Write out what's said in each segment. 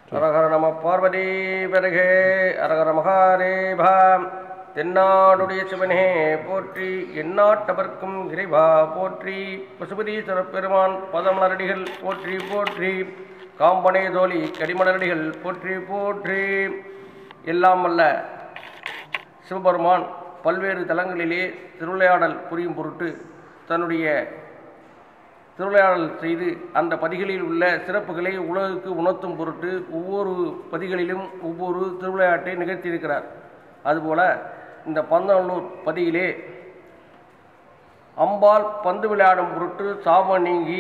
அரகர நம பார்வதி பெருகே அரகர மகாதேவா தென்னாடுடைய சிவனே போற்றி எந்நாட்டவர்க்கும் இறைவா போற்றி பசுபதீஸ்வர பெருமான் பதமலரடிகள் போற்றி போற்றி காம்பனே தோழி கடிமலரடிகள் போற்றி போற்றி எல்லாம் வல்ல சிவபெருமான் பல்வேறு தலங்களிலே திருவிளையாடல் புரியும் பொருட்டு தன்னுடைய திருவிளையாடல் செய்து அந்த பதிகளில் உள்ள சிறப்புகளை உலகுக்கு உணர்த்தும் பொருட்டு ஒவ்வொரு பதிகளிலும் ஒவ்வொரு திருவிளையாட்டை நிகழ்த்தியிருக்கிறார் அதுபோல இந்த பந்தநல்லூர் பதியிலே அம்பாள் பந்து விளையாடும் பொருட்டு சாபம் நீங்கி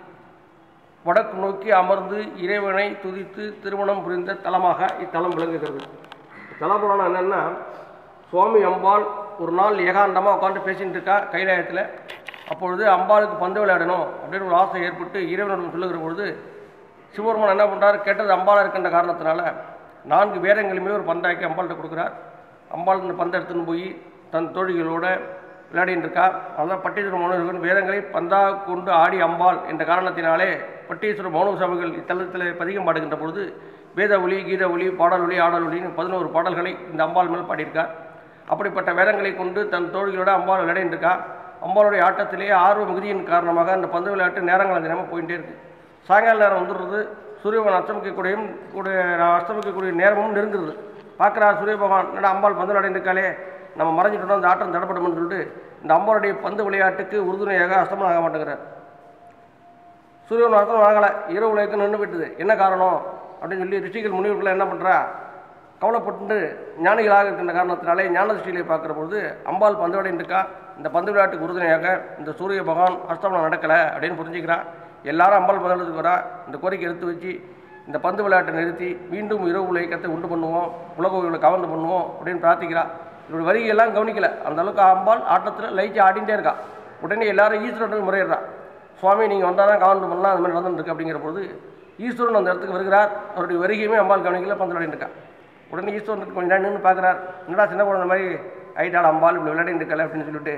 வடக்கு நோக்கி அமர்ந்து இறைவனை துதித்து திருமணம் புரிந்த தலமாக இத்தலம் விளங்குகிறது தலபுராணம் என்னென்னா சுவாமி அம்பாள் ஒரு நாள் ஏகாண்டமாக உட்காந்து பேசிட்டு இருக்கா கைலாயத்தில் அப்பொழுது அம்பாளுக்கு பந்து விளையாடணும் அப்படின்னு ஒரு ஆசை ஏற்பட்டு இறைவனிடம் சொல்லுகிற பொழுது சிவபெருமான் என்ன பண்ணுறாரு கேட்டது அம்பாளாக இருக்கின்ற காரணத்தினால நான்கு வேதங்களுமே ஒரு பந்தாக்கி அம்பாள்கிட்ட கொடுக்குறார் அம்பாள் இந்த பந்தை எடுத்துன்னு போய் தன் தோழிகளோட விளையாடிட்டு இருக்கா அதான் பட்டீஸ்வர மௌனர்கள் வேதங்களை பந்தாக கொண்டு ஆடி அம்பாள் என்ற காரணத்தினாலே பட்டீஸ்வர மௌன சுவாமிகள் இத்தலத்தில் பதிகம் பாடுகின்ற பொழுது வேத ஒளி கீத ஒளி பாடல் ஒளி ஆடல் ஒளின்னு பதினோரு பாடல்களை இந்த அம்பாள் மேல் பாடியிருக்கார் அப்படிப்பட்ட வேதங்களை கொண்டு தன் தோழிகளோட அம்பாள் விளையாடிட்டு இருக்கா அம்பாளுடைய ஆட்டத்திலே ஆர்வ மிகுதியின் காரணமாக அந்த பந்து விளையாட்டு நேரங்கள் தினமும் போயிட்டே இருக்கு சாயங்கால நேரம் வந்துடுறது சூரியபகவான் அஸ்தமிக்கக்கூடியும் கூடிய அஸ்தமிக்கக்கூடிய நேரமும் நெருங்குறது பார்க்குறார் சூரிய பகவான் என்னடா அம்பாள் பந்து விளையாடிட்டு இருக்காளே நம்ம மறைஞ்சிட்டோம் அந்த ஆட்டம் தடப்படும்னு சொல்லிட்டு இந்த அம்பாளுடைய பந்து விளையாட்டுக்கு உறுதுணையாக அஸ்தமனம் ஆக மாட்டேங்கிறார் சூரியன் அர்த்தம் ஆகலை இரவு உலகம் நின்று விட்டுது என்ன காரணம் அப்படின்னு சொல்லி ரிஷிகள் முனிவர்கள் என்ன பண்ணுறா கவலைப்பட்டு ஞானிகளாக இருக்கின்ற காரணத்தினாலே ஞான திருஷ்டியிலே பார்க்குற பொழுது அம்பாள் பந்து விளையாடிட்டு இருக்கா இந்த பந்து விளையாட்டுக்கு உறுதுணையாக இந்த சூரிய பகவான் அஸ்தமனம் நடக்கலை அப்படின்னு புரிஞ்சுக்கிறா எல்லாரும் அம்பாள் பந்து வரா இந்த கோரிக்கை எடுத்து வச்சு இந்த பந்து விளையாட்டை நிறுத்தி மீண்டும் இரவு உலகத்தை உண்டு பண்ணுவோம் உலக உயிர்களை கவர்ந்து பண்ணுவோம் அப்படின்னு பிரார்த்திக்கிறா இவருடைய வரிகையெல்லாம் கவனிக்கல அந்த அளவுக்கு அம்பாள் ஆட்டத்தில் லைச்சு ஆடிட்டே இருக்கா உடனே எல்லாரும் ஈஸ்வரன் முறையிடுறா சுவாமி நீங்கள் வந்தால் தான் கவர்ந்து பண்ணலாம் அந்த மாதிரி நடந்துருக்கு அப்படிங்கிற பொழுது ஈஸ்வரன் அந்த இடத்துக்கு வருகிறார் அவருடைய வருகையுமே அம்பாள் கவனிக்கல பந்து விளையாடிட்டு இருக்கா உடனே ஈஸ்வரனுக்கு கொஞ்ச நேரம் நின்று பார்க்குறார் என்னடா சின்ன குழந்தை மாதிரி ஐட்டாள் அம்பாள் இப்படி விளையாடிட்டு இருக்கல அப்படின்னு சொல்லிட்டு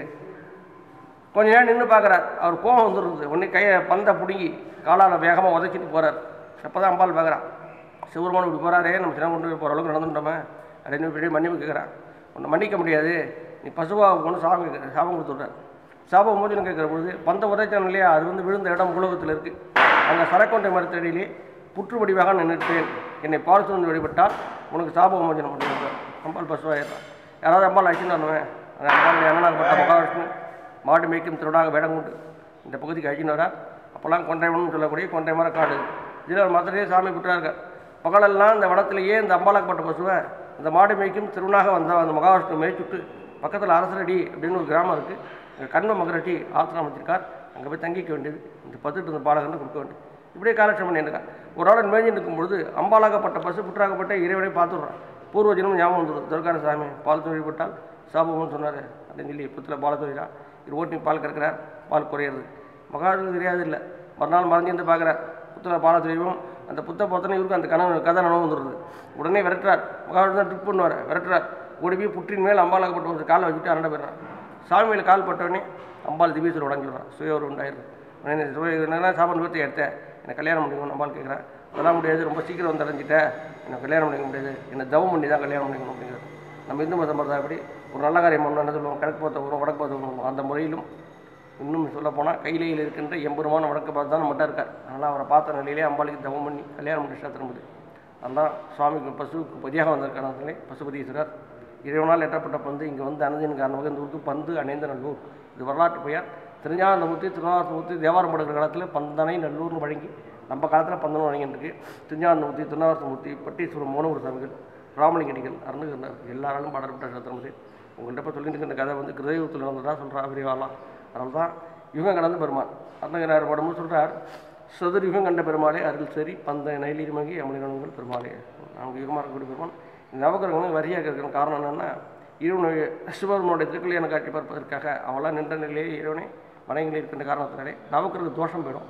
கொஞ்ச நேரம் நின்று பார்க்குறார் அவர் கோபம் வந்துடுறது உடனே கையை பந்தை பிடுங்கி காலால் வேகமாக உதச்சிட்டு போகிறார் அப்போ தான் அம்பாள் பார்க்குறான் சிவருமான் இப்படி போகிறாரே நம்ம சின்ன கொண்டு போகிற அளவுக்கு நடந்துட்டோமே அப்படின்னு இப்படி மன்னிப்பு கேட்குறான் உன்னை மன்னிக்க முடியாது நீ பசுவாக கொண்டு சாபம் கேட்குற சாபம் கொடுத்துட்றார் சாபம் மோஜனம் கேட்குற பொழுது பந்த உதைச்சான் இல்லையா அது வந்து விழுந்த இடம் உலகத்தில் இருக்குது அங்கே சரக்கொண்டை மரத்தடியிலே புற்று வடிவாக நின்றுட்டேன் என்னை பால் சுமந்து வழிபட்டால் உனக்கு சாப விமோசனம் பண்ணுவார் அம்பாள் பசுவாயிடுறான் யாராவது அம்பாள் அழைச்சின்னு வரணுமே அந்த அம்பாள் அண்ணனாகப்பட்ட மகாவிஷ்ணு மாடு மேய்க்கும் திருடாக வேடம் கொண்டு இந்த பகுதிக்கு அழைச்சின்னு வரார் அப்போல்லாம் கொன்றைவன் சொல்லக்கூடிய கொன்றை மரக்காடு இதில் ஒரு மரத்திலேயே சாமி விட்டுறாங்க பகலெல்லாம் இந்த வனத்திலேயே இந்த அம்பாலாக்கப்பட்ட பசுவை இந்த மாடு மேய்க்கும் திருவனாக வந்த அந்த மகாவிஷ்ணு மேய்ச்சுட்டு பக்கத்தில் அரசரடி அப்படின்னு ஒரு கிராமம் இருக்குது அங்கே கண்ம மகரட்டி ஆத்திரம் அமைச்சிருக்கார் அங்கே போய் தங்கிக்க வேண்டியது இந்த பத்துட்டு இந்த பாலகன்னு கொடுக்க வேண்டியது இப்படியே காலட்சம் பண்ணியிருக்கார் ஒரு நாள் மேய்ஞ்சிட்டு இருக்கும்பொழுது அம்பாலாகப்பட்ட பசு புற்றாகப்பட்ட இறைவனை பார்த்துடுறான் பூர்வஜனம் ஞாபகம் வந்துடும் துர்கார சாமி பால் தொழில்பட்டால் சாபம்னு சொன்னார் அப்படின்னு சொல்லி புத்தில் பால் தொழிலா இது ஓட்டி பால் கறக்கிறார் பால் குறையிறது மகாவிஷ்ணு தெரியாது இல்லை மறுநாள் மறைஞ்சிருந்து பார்க்குறார் புத்தக பால தெய்வம் அந்த புத்த பார்த்தோன்னே இவருக்கு அந்த கனவு கதை நனவு வந்துடுது உடனே விரட்டுறார் மகாவிஷ்ணு ட்ரிப் பண்ணுவார் விரட்டுறார் ஓடி போய் புற்றின் மேல் அம்பாலாகப்பட்ட ஒரு காலை வச்சுட்டு அரண்ட போயிடுறான் சாமி மேலே கால் பட்டோடனே அம்பாள் திபீஸ்வரர் உடஞ்சிடுறான் சுய ஒரு உண்டாயிருது உடனே சுய என்னென்னா சாப்பாடு நிறுத்தி எடுத்தேன் என்னை கல்யாணம் பண்ணிக்கணும் அம்பாள் கேட்குறேன் அதெல்லாம் முடியாது ரொம்ப சீக்கிரம் வந்து அடைஞ்சிட்டேன் என்னை கல்யாணம் பண்ணிக்க முடியாது என்னை தவம் பண்ணி தான் கல்யாணம் பண்ணிக்கணும் அப்படிங்கிறது நம்ம இந்து மதம் தான் அப்படி ஒரு நல்ல காரியம் பண்ணணும் என்ன சொல்லுவோம் கிழக்கு பார்த்து வரும் வடக்கு பார்த்து வரும் அந்த முறையிலும் இன்னும் சொல்லப்போனால் கையிலையில் இருக்கின்ற எம்பெருமான வடக்கு பார்த்து தான் நம்மகிட்ட இருக்கார் அதனால் அவரை பார்த்த நிலையிலே அம்பாளுக்கு தவம் பண்ணி கல்யாணம் பண்ணி திரும்புது அதுதான் சுவாமிக்கு பசுவுக்கு பதியாக வந்திருக்கானே பசுபதீஸ்வரர் இறைவனால் எட்டப்பட்ட பந்து இங்கே வந்து அணைந்தின் காரணமாக இந்த ஊருக்கு பந்து அணைந்த நல்லூர் இது வரலாற்று பெயர் திருஞானந்தமூர்த்தி திருநாசமூர்த்தி தேவாரம் படுகிற காலத்தில் பந்தனை நல்லூர்னு வழங்கி நம்ம காலத்தில் பந்தனம் வழங்கிட்டு திருஞானந்தமூர்த்தி திருநாசமூர்த்தி பட்டீஸ்வரம் மோனூர் சாமிகள் ராமலிங்கடிகள் அருணுகிறார் எல்லாராலும் பாடப்பட்ட சத்திரம் இது உங்கள்கிட்ட இப்போ சொல்லிட்டு இருக்கின்ற கதை வந்து கிருதயுகத்தில் நடந்ததா சொல்கிறா விரிவாலாம் அதனால தான் யுகம் கடந்த பெருமாள் அருணகிரார் படமும் சொல்கிறார் சதுர் யுகம் கண்ட பெருமாளே அருள் சரி பந்த நைலீர்மங்கி அமளினங்கள் பெருமாளே நாங்கள் யுகமாக இருக்கக்கூடிய பெருமாள் இந்த நவகிரகங்களும் வரியாக இருக்கிற காரணம் என்னென்னா இறைவனுடைய சிவபெருமனுடைய திருக்கல்யாண காட்சி பார்ப்பதற்காக அவளாம் நின்ற நிலையிலே இறைவனை வணங்கி இருக்கின்ற காரணத்தினாலே நவக்கிரக தோஷம் போயிடும்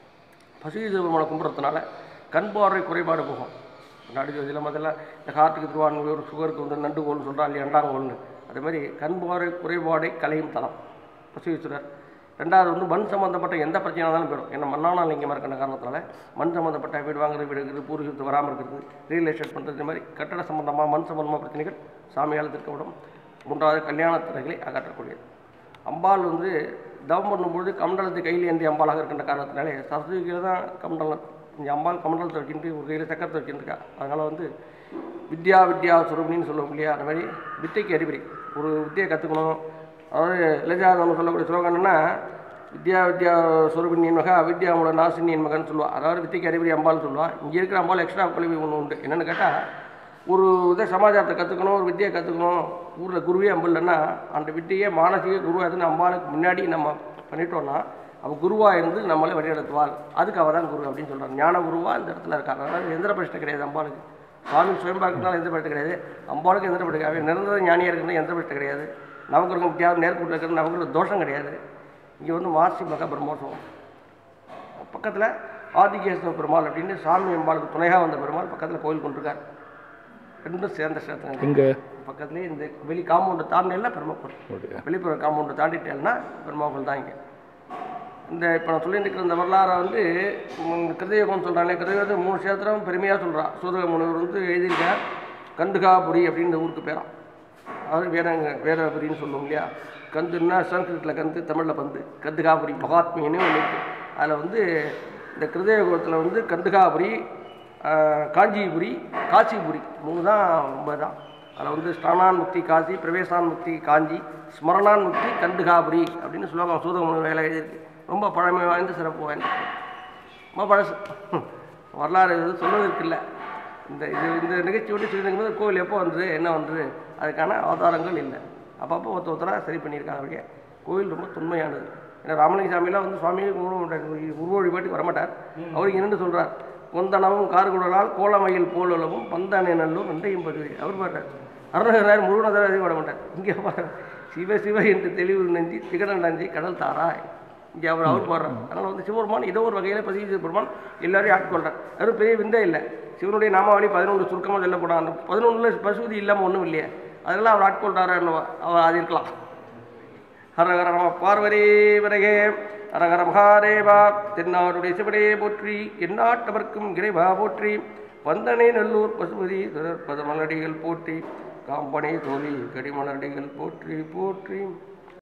பசி சிவபெருமானை கும்பிட்றதுனால கண் பார்வை குறைபாடு போகும் முன்னாடி இதில் முதல்ல இந்த ஹார்ட்டுக்கு திருவான்மையூர் சுகருக்கு வந்து நண்டுகோல்னு சொல்கிறா இல்லையா அண்டாங்கோல்னு அதே மாதிரி கண் பார்வை குறைபாடை கலையும் தலம் பசுவீஸ்வரர் ரெண்டாவது வந்து மண் சம்மந்தப்பட்ட எந்த பிரச்சனையாக இருந்தாலும் போயிடும் ஏன்னா மண்ணான லிங்கமாக இருக்கிற காரணத்தினால மண் சம்மந்தப்பட்ட வீடு வாங்குறது வீடு இருக்கிறது பூர்வீகத்து வராமல் இருக்கிறது ரியல் எஸ்டேட் பண்ணுறது இந்த மாதிரி கட்டட சம்பந்தமாக மண் சம்பந்தமாக பிரச்சனைகள் சாமியால் தீர்க்கப்படும் மூன்றாவது கல்யாண துறைகளை அகற்றக்கூடியது அம்பாள் வந்து தவம் பண்ணும்பொழுது கமண்டலத்தை கையில் ஏந்திய அம்பாளாக இருக்கின்ற காரணத்தினாலே சரஸ்வதி கீழே தான் கமண்டலம் இங்கே அம்பாள் கமண்டலத்தை வச்சுட்டு ஒரு கையில் சக்கரத்தை வச்சுருக்கா அதனால் வந்து வித்யா வித்யா சுரூபினின்னு சொல்லுவோம் இல்லையா அந்த மாதிரி வித்தைக்கு அடிப்படை ஒரு வித்தியை கற்றுக்கணும் அதாவது இலஜாதம் சொல்லக்கூடிய ஸ்லோகம் என்னன்னா வித்யா வித்யா சுரூபினியின் மகா அவித்யாவோட நாசினியின் மகன் சொல்லுவாள் அதாவது வித்தைக்கு அடிப்படை அம்பாள்னு சொல்லுவாள் இங்கே இருக்கிற அம்பாள் எக்ஸ்ட்ரா கல்வி ஒன்று உண்டு என்னென்னு கேட்டால் ஒரு இதை சமாச்சாரத்தை கற்றுக்கணும் ஒரு வித்தியை கற்றுக்கணும் ஊரில் குருவே அம்பில்லைன்னா அந்த வித்தியை மானசீக குருவாக இருந்து அம்பாளுக்கு முன்னாடி நம்ம பண்ணிட்டோம்னா அவள் குருவாக இருந்து நம்மளை வழிநடத்துவாள் அதுக்கு அவள் தான் குரு அப்படின்னு சொல்கிறாங்க ஞான குருவாக இந்த இடத்துல இருக்காங்க அதாவது எந்திர பிரச்சனை கிடையாது அம்பாளுக்கு சுவாமி சுயம்பாக்குனால எந்த பிரச்சனை கிடையாது அம்பாளுக்கு எந்த பிரச்சனை கிடையாது நிரந்தர ஞானியாக இருக்கிறது எந்த பிரச்சனை கிடையாது நவகிரகம் வித்தியாசம் நேர்கூட்டில் இருக்கிறது நவகிரக தோஷம் கிடையாது இங்கே வந்து மாசி மகா பிரம்மோற்சவம் பக்கத்தில் ஆதிகேஸ்வர பெருமாள் அப்படின்னு சாமி அம்பாளுக்கு துணையாக வந்த பெருமாள் பக்கத்தில் கோயில் கொண்டிருக்கார் ரெண்டும் சேர்ந்த சேர்த்தாங்க இங்கே பக்கத்துலேயே இந்த வெளி காம்பவுண்டை தாண்டினா பெருமாள் ஓகே வெளிப்புற காம்பவுண்டை தாண்டிட்டேன்னா பெருமாள் தான் இங்கே இந்த இப்போ நான் சொல்லிட்டு இருக்கிற இந்த வரலாறை வந்து ம், கிருதயுகம் சொல்கிறாங்க கிருதயுகத்தை மூணு சேத்திரம் பெருமையாக சொல்கிறான் சூதக முனிவர் வந்து எழுதியிருக்கார் கந்துகாபுரி அப்படின்னு இந்த ஊருக்கு பேராம் அதாவது வேறங்க வேறபுரின்னு சொல்லுவோம் இல்லையா கந்துன்னா சன்ஸ்கிருத்தில் கந்து தமிழில் பந்து கந்துகாபுரி மகாத்மின்னு ஒன்று இருக்குது அதில் வந்து இந்த கிருதயுகத்தில் வந்து கந்துகாபுரி ஆஹ், காஞ்சிபுரி காசிபுரி மூணு தான் ரொம்ப தான் அதில் வந்து ஸ்நானான் முக்தி காசி பிரவேசான் முக்தி காஞ்சி ஸ்மரணான் முக்தி கந்துகாபுரி அப்படின்னு சொல்லுவாங்க சூதக முனிவர் வேலை எழுதியிருக்கு ரொம்ப பழமை வாய்ந்த சிறப்பு வாய்ந்த ரொம்ப பழசு வரலாறு எதுவும் சொல்வதற்கு இல்லை இந்த இது இந்த நிகழ்ச்சி விட்டு சொல்லியிருக்கும் போது கோவில் எப்போ வந்தது என்ன வந்தது அதுக்கான ஆதாரங்கள் இல்லை அப்பப்போ ஒருத்த ஒருத்தராக சரி பண்ணியிருக்காங்க அப்படியே கோவில் ரொம்ப தொன்மையானது ஏன்னா ராமலிங்க சாமியெல்லாம் வந்து சுவாமி கும்பிட மாட்டார் உருவ வழிபாட்டுக்கு வரமாட்டார் அவர் என்னென்னு சொல்கிறார் கொந்தனவும் கார்குடலால் கோலமயில் போலுலவும் பந்தானே நல்லூர் நன்றையும் பதுவி அவர் பாட்டார் அருணகராயர் முருகனதார் அதிகம் விட மாட்டார் இங்கே பாரு சிவ சிவ என்று தெளிவு நெஞ்சி திகழண்டாஞ்சி கடல் தாராய் இங்கே அவர் அவர் பாடுறார் அதனால் வந்து சிவபெருமான் ஏதோ ஒரு வகையில் பதிவு செய்த பெருமான் எல்லாரையும் ஆட்கொள்றார் அது பெரிய விந்தே இல்லை சிவனுடைய நாமாவளி பதினொன்று சுருக்கமாக சொல்லப்படும் அந்த பதினொன்றில் பசுதி இல்லாமல் ஒன்றும் இல்லையே அதெல்லாம் அவர் ஆட்கொள்றாரு அவர் அது இருக்கலாம் ஹரஹர நம பார்வதி விரகே ஹரஹர மகாதேவா தென்னாடுடைய சிவனே போற்றி எந்நாட்டவர்க்கும் இறைவா போற்றி வந்தனை நல்லூர் பசுபதி பதமலடிகள் போற்றி காம்பனை தோழி கடிமலடிகள் போற்றி போற்றி